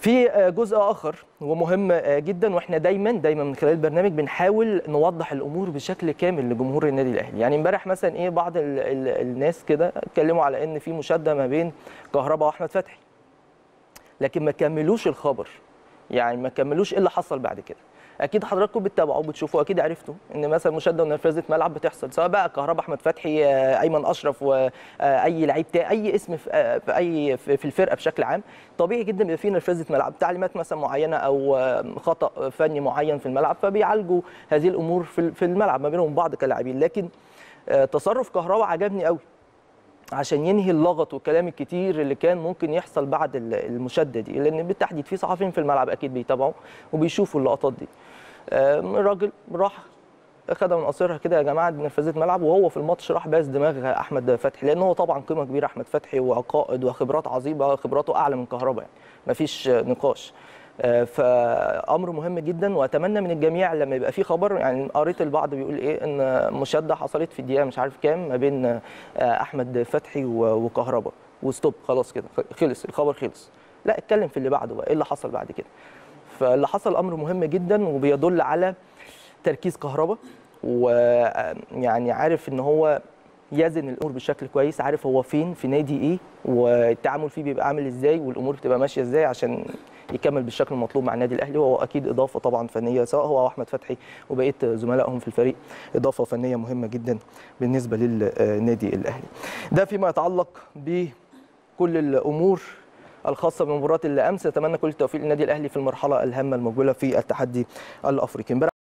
في جزء اخر ومهم جدا واحنا دايما دايما من خلال البرنامج بنحاول نوضح الامور بشكل كامل لجمهور النادي الاهلي يعني امبارح مثلا ايه بعض ال ال الناس كده اتكلموا على ان في مشاده ما بين كهربا واحمد فتحي لكن ما كملوش الخبر يعني ما كملوش ايه اللي حصل بعد كده اكيد حضراتكم بتتابعوا وبتشوفوا اكيد عرفتوا ان مثلا مشاده ونرفزه ملعب بتحصل سواء بقى كهربا احمد فتحي ايمن اشرف واي لعيب اي اسم في اي في الفرقه بشكل عام طبيعي جدا بيبقى في نرفزه ملعب تعليمات مثلا معينه او خطا فني معين في الملعب فبيعالجوا هذه الامور في الملعب ما بينهم بعض كلاعبين لكن تصرف كهربا عجبني قوي عشان ينهي اللغط والكلام الكتير اللي كان ممكن يحصل بعد المشاده دي لان بالتحديد في صحفيين في الملعب اكيد بيتابعوا وبيشوفوا اللقطات دي الراجل راح خدها من قصيرها كده يا جماعه دي نرفزه ملعب وهو في الماتش راح باس دماغ احمد فتحي لان هو طبعا قيمه كبيره احمد فتحي وعقائد وخبرات عظيمه خبراته اعلى من كهربا يعني مفيش نقاش فامر مهم جدا واتمنى من الجميع لما يبقى في خبر يعني قريت البعض بيقول ايه ان مشاده حصلت في الدقيقه مش عارف كام ما بين احمد فتحي وكهربا وستوب خلاص كده خلص الخبر خلص لا اتكلم في اللي بعده بقى ايه اللي حصل بعد كده فاللي حصل امر مهم جدا وبيدل على تركيز كهربا ويعني عارف ان هو يزن الامور بشكل كويس عارف هو فين في نادي ايه والتعامل فيه بيبقى عامل ازاي والامور بتبقى ماشيه ازاي عشان يكمل بالشكل المطلوب مع النادي الاهلي وهو اكيد اضافه طبعا فنيه سواء هو او احمد فتحي وبقيه زملائهم في الفريق اضافه فنيه مهمه جدا بالنسبه للنادي الاهلي ده فيما يتعلق بكل الامور الخاصه بمباراه اللي امس نتمنى كل التوفيق للنادي الاهلي في المرحله الهامه المقبله في التحدي الافريقي